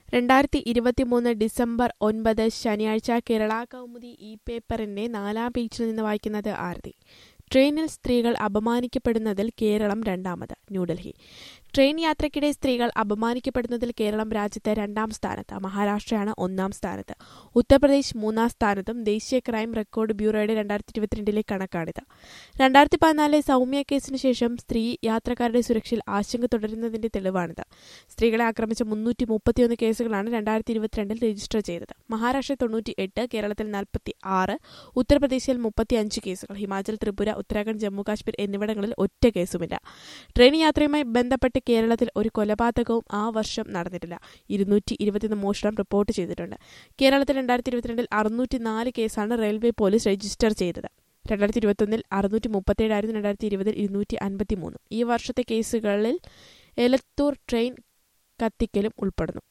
രണ്ടായിരത്തി ഇരുപത്തിമൂന്ന് ഡിസംബർ ഒൻപത് ശനിയാഴ്ച കേരള കൗമുദി ഈ പേപ്പറിന്റെ നാലാം പേജിൽ നിന്ന് വായിക്കുന്നത് ആരതി ട്രെയിനിൽ സ്ത്രീകൾ അപമാനിക്കപ്പെടുന്നതിൽ കേരളം രണ്ടാമത് ന്യൂഡൽഹി ട്രെയിൻ യാത്രയ്ക്കിടെ സ്ത്രീകൾ അപമാനിക്കപ്പെടുന്നതിൽ കേരളം രാജ്യത്തെ രണ്ടാം സ്ഥാനത്ത് മഹാരാഷ്ട്രയാണ് ഒന്നാം സ്ഥാനത്ത് ഉത്തർപ്രദേശ് മൂന്നാം സ്ഥാനത്തും ദേശീയ ക്രൈം റെക്കോർഡ് ബ്യൂറോയുടെ രണ്ടായിരത്തി ഇരുപത്തിരണ്ടിലെ കണക്കാണിത് രണ്ടായിരത്തി പതിനാലിലെ സൗമ്യ കേസിന് ശേഷം സ്ത്രീ യാത്രക്കാരുടെ സുരക്ഷയിൽ ആശങ്ക തുടരുന്നതിന്റെ തെളിവാണിത് സ്ത്രീകളെ ആക്രമിച്ച മുന്നൂറ്റി മുപ്പത്തിയൊന്ന് കേസുകളാണ് രണ്ടായിരത്തി ഇരുപത്തിരണ്ടിൽ രജിസ്റ്റർ ചെയ്തത് മഹാരാഷ്ട്ര തൊണ്ണൂറ്റി എട്ട് കേരളത്തിൽ നാൽപ്പത്തി ആറ് ഉത്തർപ്രദേശിൽ മുപ്പത്തി അഞ്ച് കേസുകൾ ഹിമാചൽ ത്രിപുര ഉത്തരാഖണ്ഡ് ജമ്മു കാശ്മീർ എന്നിവിടങ്ങളിൽ ഒറ്റ കേസുമില്ല ട്രെയിൻ യാത്രയുമായി ബന്ധപ്പെട്ട് കേരളത്തിൽ ഒരു കൊലപാതകവും ആ വർഷം നടന്നിട്ടില്ല ഇരുന്നൂറ്റി ഇരുപത്തിയൊന്ന് മോഷണം റിപ്പോർട്ട് ചെയ്തിട്ടുണ്ട് കേരളത്തിൽ രണ്ടായിരത്തി ഇരുപത്തിരണ്ടിൽ അറുന്നൂറ്റി നാല് കേസാണ് റെയിൽവേ പോലീസ് രജിസ്റ്റർ ചെയ്തത് രണ്ടായിരത്തി ഇരുപത്തൊന്നിൽ അറുന്നൂറ്റി മുപ്പത്തേഴായിരുന്നു രണ്ടായിരത്തി ഇരുപതിൽ ഇരുന്നൂറ്റി അൻപത്തി മൂന്ന് ഈ വർഷത്തെ കേസുകളിൽ എലത്തൂർ ട്രെയിൻ കത്തിക്കലും ഉൾപ്പെടുന്നു